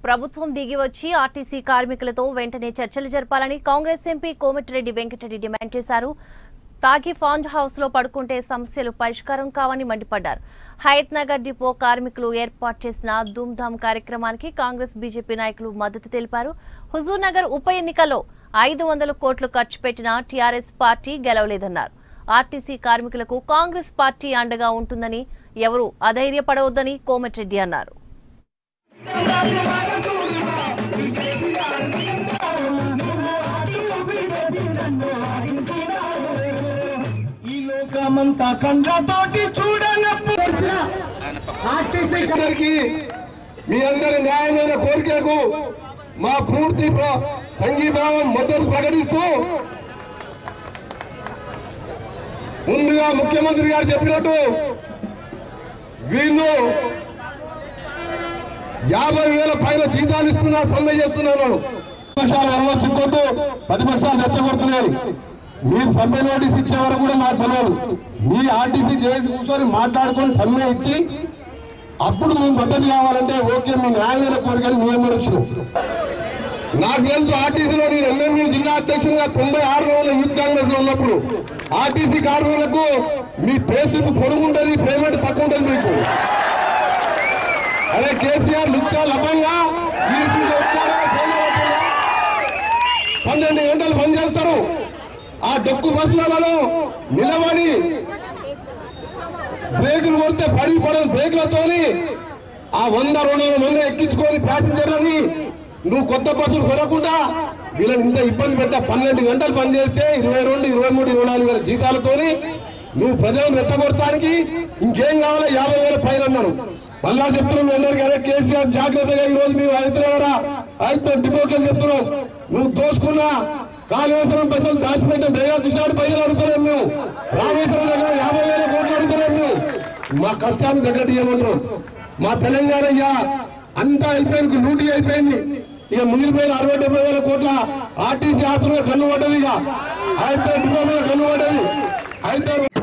ప్రభుత్వం దిగి వచ్చి ఆర్టీసీ కార్మికులతో వెంటనే చర్చలు జరపాలని కాంగ్రెస్ ఎంపీ కోమటిరెడ్డి వెంకటరెడ్డి డిమాండ్ చేశారు తాగి ఫాండ్ హౌస్ లో పడుకుంటే సమస్యలు పరిష్కారం కావని మండిపడ్డారు హయత్ నగర్ డిపో కార్మికులు ఏర్పాటు చేసిన ధూమ్ధామ్ కార్యక్రమానికి కాంగ్రెస్ బీజేపీ నాయకులు మద్దతు తెలిపారు హుజూర్ నగర్ ఉప ఎన్నికలో ఐదు వందల కోట్లు ఖర్చు పెట్టిన టీఆర్ఎస్ పార్టీ గెలవలేదన్నారు ఆర్టీసీ కార్మికులకు కాంగ్రెస్ పార్టీ అండగా ఉంటుందని ఎవరూ అధైర్యపడవద్దని కోమటిరెడ్డి అన్నారు ఈ లోకమంతా కండ్లతోటి చూడనప్పుడు ఆర్టీసీ అందరికీ మీ అందరి న్యాయమైన కోరికలకు మా పూర్తి ప్ర- సంఘీభావం మద్దతు ప్రకటిస్తూ ముందుగా ముఖ్యమంత్రి గారు చెప్పినట్టు వీళ్ళు యాభై వేల పైన జీతాలు ఇస్తున్నా సమ్మె చేస్తున్నారు పక్షాలు విమర్శించొద్దు ప్రతిపక్షాలు రెచ్చగొడుతున్నారు మీరు సమ్మె నోటీస్ ఇచ్చే వరకు కూడా నాకు తెలియదు మీ ఆర్టీసీ చేసి కూర్చొని మాట్లాడుకొని సమ్మె ఇచ్చి అప్పుడు మేము మద్దతు కావాలంటే ఓకే మీ న్యాయమైన కోరికలు నియమనొచ్చు నాకు తెలుసు ఆర్టీసీలో నేను ఎంఎంయూ జిల్లా అధ్యక్షుడిగా తొంభై ఆరు రోజుల యూత్ కాంగ్రెస్ లో ఉన్నప్పుడు ఆర్టీసీ కార్మికులకు మీ పే స్లిప్ పొడుగుంటది పేమెంట్ తక్కువ ఉంటుంది మీకు అరే కేసీఆర్ లుచ్చా లభంగా వీరికి వచ్చారా, ఫోన్లో వచ్చారా? పన్నెండు గంటలు బంద్ చేస్తారు ఆ డొక్కు బస్సులలో నిలబడి బ్రేకులు కొడితే పడి పడని బ్రేకులతోని ఆ వంద రెండు వందల మంది ఎక్కించుకొని ప్యాసింజర్లని నువ్వు కొత్త బస్సులు కొనకుండా వీళ్ళని ఇంత ఇబ్బంది పెట్టా పన్నెండు గంటలు పనిచేస్తే ఇరవై రెండు ఇరవై మూడు ఇరవై నాలుగు వేల జీతాలతోని నువ్వు ప్రజలను రెచ్చగొడటానికి ఇంకేం కావాలో యాభై వేల పైన అన్నారు మళ్ళా చెప్తున్నాం మీ అందరికీ అరే కేసీఆర్ జాగ్రత్తగా ఈ రోజు మేము హైదరాబాద్ అయితే డిపోకెళ్ళి చెప్తున్నాం నువ్వు దోసుకున్నా కాళేశ్వరం పైసలు దాచిపెట్టిన దయా చూసాడు పైసలు అడుగుతున్నాం మేము రామేశ్వరం దగ్గర యాభై వేల కోట్లు అడుగుతున్నాం మేము మా కష్టాన్ని తగ్గట్టు చేయమంటున్నాం మా తెలంగాణ ఇక అంతా అయిపోయింది లూటీ అయిపోయింది ఇక మిగిలిపోయిన అరవై డెబ్బై వేల కోట్ల ఆర్టీసీ ఆస్తులుగా కన్ను పడ్డది ఇక అయితే డిపో మీద కన్ను పడ్డది అయితే